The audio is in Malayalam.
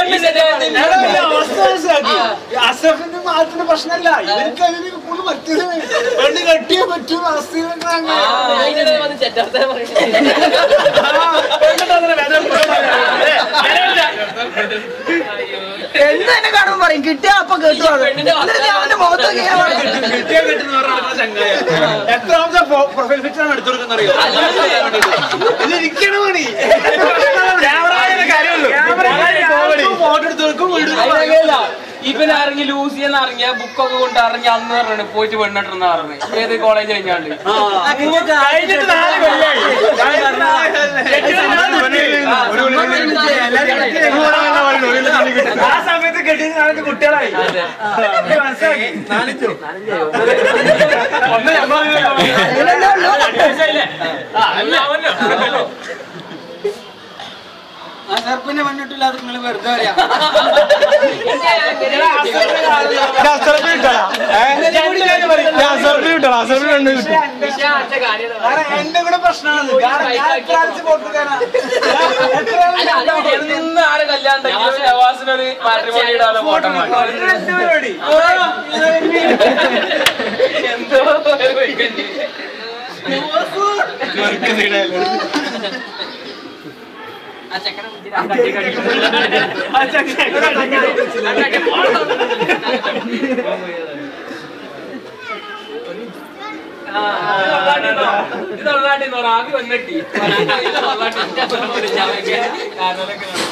അവസ്ഥ മനസ്സിലാക്കി അസഫിന്റെ മാത്രം പ്രശ്നമല്ല ഇവർക്ക് അതിന് കൂടുതൽ മറ്റേത് പെണ്ണ് കെട്ടിയേ പറ്റും അവസ്ഥയിലൊക്കെ അങ്ങനെ എന്ന് തന്നെ കാണുമ്പോ പറയും കിട്ടിയ അപ്പൊ കേട്ടു അത് എന്നിട്ട് ഞാൻ അവന്റെ മുഖത്ത് നോക്കി ഞാൻ പറയും, കിട്ടിയാ കിട്ടുന്ന പറഞ്ഞ ചങ്ങായ എത്രാമത്തെ പ്രൊഫൈൽ പിക്ചർ ആണ് എടുത്തു കൊടുക്കുന്ന അറിയോ ഇത് ഇരിക്കണ പണി ഫോട്ടോ എടുത്തു കൊടുക്കും വീട് ഇവൻ ഇറങ്ങി ലൂസ് ചെയ്യാൻ ഇറങ്ങിയ ബുക്കൊക്കെ കൊണ്ട് ഇറങ്ങി അന്ന് പറഞ്ഞു പോയിട്ട് പെണ്ണിട്ടെന്ന പറഞ്ഞു ഏത് കോളേജ് കഴിഞ്ഞാണ്ട് കഴിഞ്ഞിട്ട് നാല് കൊല്ലായി ആ സമയത്ത് കെട്ടിയ നാലഞ്ച് കുട്ടികളായി മനസ്സിലാക്കി നാണിച്ചു ഒന്ന് അതിലെന്നെ ഉള്ളൂ. സർപ്പിന്റെ മണ്ണിട്ടില്ലാതെ നിങ്ങൾ വെറുതെ പറയാ എന്റെ കൂടെ പ്രശ്നമാണ് കാരണം ഞാൻ എത്ര ആഴ്ച പോട്ടുകാരാ എത്ര ആഴ്ച എന്ന് ആരെ കല്യാണം ഉണ്ടെങ്കിലും നവാസിനൊരു മാട്രിമോണി ഇടാതെ ഫോട്ടോ പരിപാടി എന്തോ ഒരു വൈകല്യം. ഇത് തൊള്ളാട്ടി ആകെ വന്നിട്ടി ഇത് തൊള്ളാട്ടി